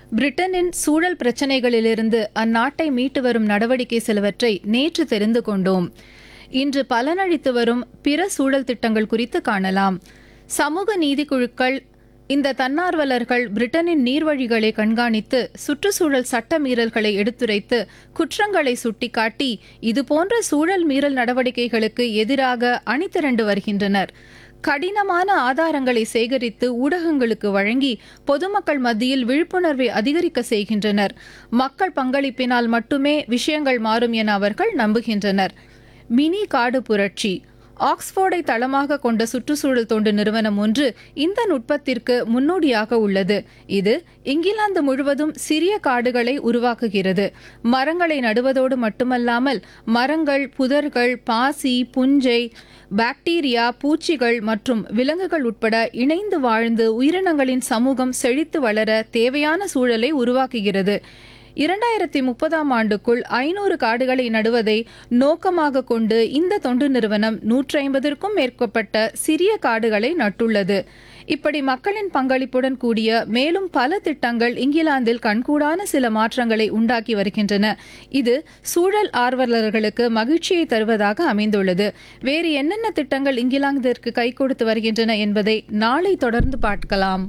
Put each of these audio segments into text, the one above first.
பிரிட்டனின் சூழல் பிரச்சினைகளிலிருந்து அந்நாட்டை மீட்டு வரும் நடவடிக்கை சிலவற்றை நேற்று தெரிந்து கொண்டோம் இன்று பலனளித்து வரும் பிற சூழல் திட்டங்கள் குறித்து காணலாம் சமூக நீதிக்குழுக்கள் இந்த தன்னார்வலர்கள் பிரிட்டனின் நீர்வழிகளை கண்காணித்து சுற்றுச்சூழல் சட்ட மீறல்களை எடுத்துரைத்து குற்றங்களை சுட்டிக்காட்டி இதுபோன்ற சூழல் மீறல் நடவடிக்கைகளுக்கு எதிராக அணிதிரண்டு வருகின்றனர் கடினமான ஆதாரங்களை சேகரித்து ஊடகங்களுக்கு வழங்கி பொதுமக்கள் மத்தியில் விழிப்புணர்வை அதிகரிக்க செய்கின்றனர் மக்கள் பங்களிப்பினால் மட்டுமே விஷயங்கள் மாறும் என அவர்கள் நம்புகின்றனர் மினி காடு புரட்சி ஆக்ஸ்போர்டை தளமாக கொண்ட சுற்றுச்சூழல் தொண்டு நிறுவனம் ஒன்று இந்த நுட்பத்திற்கு முன்னோடியாக உள்ளது இது இங்கிலாந்து முழுவதும் சிறிய காடுகளை உருவாக்குகிறது மரங்களை நடுவதோடு மட்டுமல்லாமல் மரங்கள் புதர்கள் பாசி புஞ்சை பாக்டீரியா பூச்சிகள் மற்றும் விலங்குகள் உட்பட இணைந்து வாழ்ந்து உயிரினங்களின் சமூகம் செழித்து வளர தேவையான சூழலை உருவாக்குகிறது இரண்டாயிரத்தி முப்பதாம் ஆண்டுக்குள் ஐநூறு காடுகளை நடுவதை நோக்கமாக கொண்டு இந்த தொண்டு நிறுவனம் நூற்றி ஐம்பதற்கும் மேற்பட்ட சிறிய காடுகளை நட்டுள்ளது இப்படி மக்களின் பங்களிப்புடன் கூடிய மேலும் பல திட்டங்கள் இங்கிலாந்தில் கண்கூடான சில மாற்றங்களை உண்டாக்கி வருகின்றன இது சூழல் ஆர்வலர்களுக்கு மகிழ்ச்சியை தருவதாக அமைந்துள்ளது வேறு என்னென்ன திட்டங்கள் இங்கிலாந்திற்கு கை கொடுத்து வருகின்றன என்பதை நாளை தொடர்ந்து பார்க்கலாம்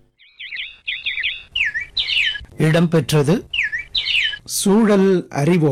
இடம்பெற்றது சூழல் அறிவோம்